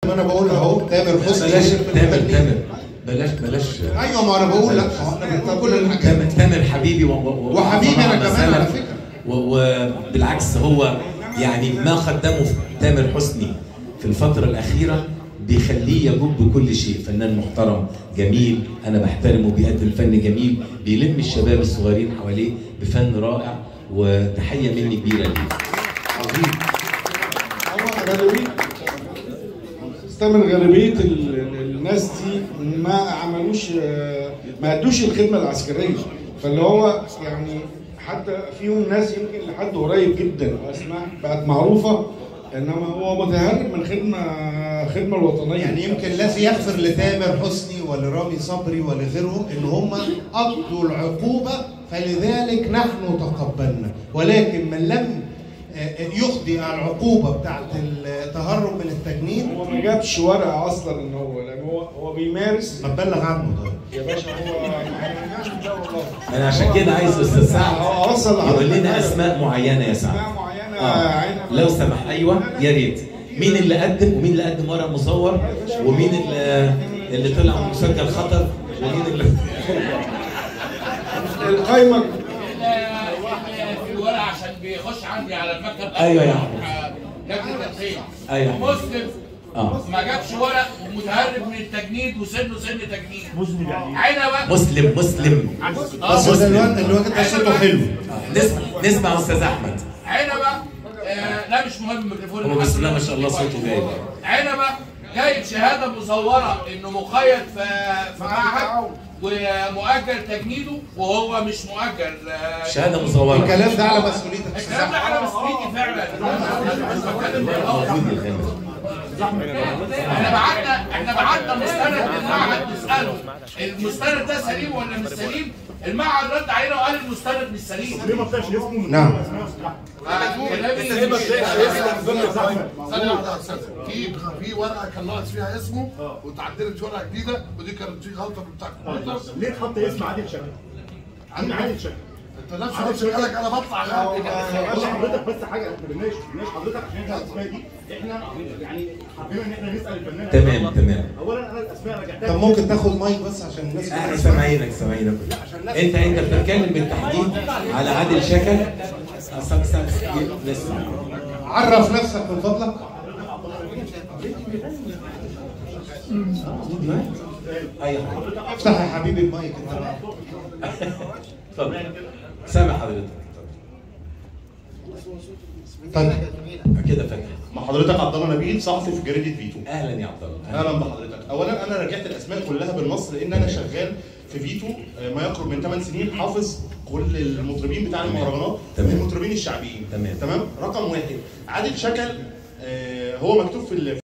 ما انا بقول اهو تامر حسني بلاش من تامر الفنانين. تامر بلاش بلاش ايوه ما انا بقول لك ما هو احنا بنقول كل الحاجات تامر تامر حبيبي و... و... وحبيبي أنا كمان مثلاً. على فكرة. و- وبالعكس هو يعني ما قدمه في تامر حسني في الفترة الأخيرة بيخليه يجب بكل شيء فنان محترم جميل أنا بحترمه بيقدم فن جميل بيلم الشباب الصغيرين حواليه بفن رائع وتحية مني كبيرة ليه عظيم هو غالبية استمر غالبية ال- ال- الناس دي ما عملوش آه، ما ادوش الخدمة العسكرية فاللي هو يعني حتى فيهم ناس يمكن لحد قريب جدا اسماء بقت معروفة انما هو متهرب من خدمة خدمة الوطنية يعني يمكن لا يغفر لتامر حسني ولرامي صبري ولغيرهم ان هم قضوا العقوبه فلذلك نحن تقبلنا ولكن من لم آه، يقضي العقوبه بتاعت التهرب من التجنيد هو ما جابش ورقة اصلا ان هو لان هو هو بيمارس ما تبلغ عنه طيب يا باشا هو لا والله أنا عشان كده عايز أستاذ سعد هو وصل يقول لنا أسماء معينة يا سعد اسماء معينة آه. عين لو سمح ايوه يا ريت مين اللي قدم ومين اللي قدم ورق مصور ومين اللي اللي طلع مسجل خطر ومين اللي القايمة في ورقه عشان بيخش عندي على المكتب أيوة يا عم. لجنه التنفيذ أيوة. ومسلم اه ما جابش ورق ومتهرب من التجنيد وسنه سن تجنيد مسلم يعني عنبه مسلم مسلم بس ده الواد الواد ده صوته حلو آه. نسمع نسمع استاذ احمد عنبه آه لا مش مهم الميكروفون هو بسم الله ما شاء الله صوته جاي عنبه جايب شهاده مزوره انه مقيد في في معهد ومؤجل تجنيده وهو مش مؤجل آه، شهاده مصوره الكلام ده على مسؤوليتك الكلام ده على مسؤوليتي فعلا أنا مش بتكلم بالغلط. موجود الغنى احنا بعتنا احنا بعتنا مستند للمعهد نساله المستند ده سليم ولا مش سليم؟ المعهد رد علينا وقال المستند مش سليم. ليه ما طلعش اسمه من نعم. كلامي مش ثانية واحدة يا أستاذ في في ورقة كان ناقص فيها اسمه وتعدلت ورقة جديدة ودي كانت في غلطة بتاع الكمبيوتر ليه تحط اسم عادل شكل؟ مين عادل شكل؟ أنت نفس قلت لك أنا بطلع يعني بس حضرتك بس حاجه احنا بنناقش بنناقش حضرتك عشان احنا الاسماء دي احنا يعني حابين ان احنا نسال الفنان تمام تمام اولا انا الاسماء رجعتها طب ممكن تاخد مايك بس عشان الناس احنا سامعينك سامعينك انت انت بتتكلم بالتحديد على عادل شكل أصلاً نسمع عرف نفسك من فضلك اي افتح يا حبيبي المايك انت بقى. اتفضل سامع حضرتك طيب كده فاتح مع حضرتك عبد الله نبيل صحفي في جريده فيتو اهلا يا عبد الله اهلا بحضرتك اولا انا رجعت الاسماء كلها بالنص لان انا شغال في فيتو آه، ما يقرب من 8 سنين حافظ كل المطربين بتاع المهرجانات تمام. المطربين الشعبيين تمام. تمام رقم واحد عادل شكل آه، هو مكتوب في ال-